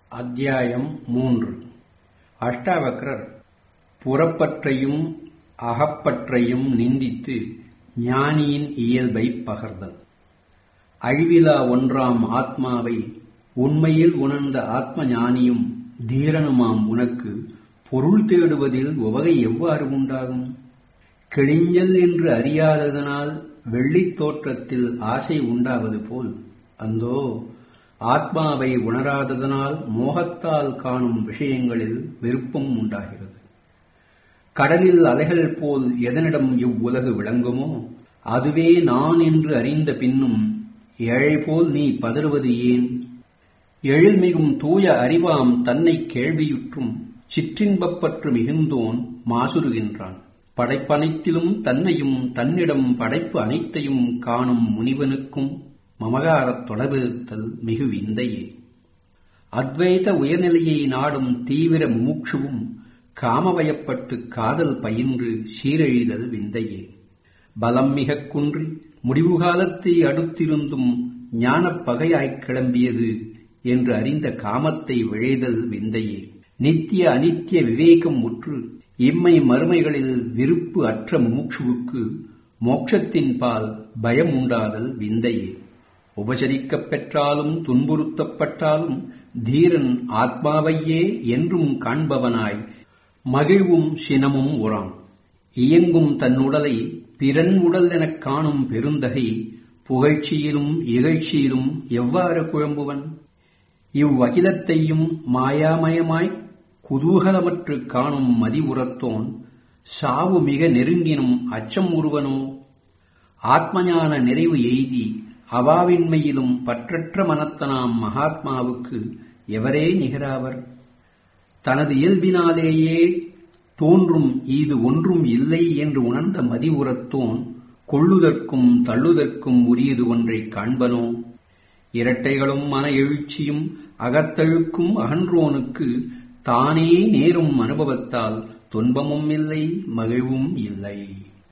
அத்தியாயம் மூன்று அஷ்டாவக்ரர் புறப்பற்றையும் அகப்பற்றையும் நிந்தித்து ஞானியின் இயல்பை பகர்தல் அழிவிலா ஒன்றாம் ஆத்மாவை உண்மையில் உணர்ந்த ஆத்ம ஞானியும் தீரனுமாம் உனக்கு பொருள் தேடுவதில் உவகை எவ்வாறு உண்டாகும் கிழிஞ்சல் என்று அறியாததனால் வெள்ளித் தோற்றத்தில் ஆசை உண்டாவது போல் அந்தோ ஆத்மாவை உணராததனால் மோகத்தால் காணும் விஷயங்களில் விருப்பம் உண்டாகிறது கடலில் அலைகள் போல் எதனிடம் இவ்வுலகு விளங்குமோ அதுவே நான் என்று அறிந்த பின்னும் ஏழை போல் நீ பதறுவது ஏன் எழில்மிகும் தூய அறிவாம் தன்னை கேள்வியுற்றும் சிற்றின்பப்பற்று மிகுந்தோன் மாசுருகின்றான் படைப்பனைத்திலும் தன்னையும் தன்னிடம் படைப்பு அனைத்தையும் காணும் முனிவனுக்கும் மமகாரத் தொடர்பிருத்தல் மிகு விந்தையே அத்வைத உயர்நிலையை நாடும் தீவிர மூச்சுவும் காமவயப்பட்டு காதல் பயின்று சீரழிதல் விந்தையே பலம் மிகக் குன்றி முடிவு காலத்தை அடுத்திருந்தும் ஞானப் பகையாய்க் கிளம்பியது என்று அறிந்த காமத்தை விழைதல் விந்தையே நித்திய அனித்திய விவேகம் உற்று இம்மை மறுமைகளில் விருப்பு அற்ற மூச்சுவுக்கு மோட்சத்தின் பால் பயம் உண்டாதல் விந்தையே உபசரிக்கப் பெற்றாலும் துன்புறுத்தப்பட்டாலும் தீரன் ஆத்மாவையே என்றும் காண்பவனாய் மகிழ்வும் சினமும் உறான் இயங்கும் தன்னுடலை பிறன் உடல் எனக் காணும் பெருந்தகை புகழ்ச்சியிலும் இகழ்ச்சியிலும் எவ்வாறு குழம்புவன் இவ்வகிலத்தையும் மாயாமயமாய் குதூகலமற்று காணும் மதி உரத்தோன் சாவு மிக நெருங்கினும் அச்சம் உருவனோ ஆத்மஞான நிறைவு எய்தி அவாவின்மையிலும் பற்றற்ற மனத்தனாம் மகாத்மாவுக்கு எவரே நிகராவர் தனது இயல்பினாலேயே தோன்றும் இது ஒன்றும் இல்லை என்று உணர்ந்த மதி உரத்தோன் கொள்ளுதற்கும் தள்ளுதற்கும் உரியது ஒன்றைக் காண்பனோ இரட்டைகளும் மன எழுச்சியும் அகத்தழுக்கும் அகன்றோனுக்கு தானே நேரும் அனுபவத்தால் துன்பமும் இல்லை மகிழ்வும் இல்லை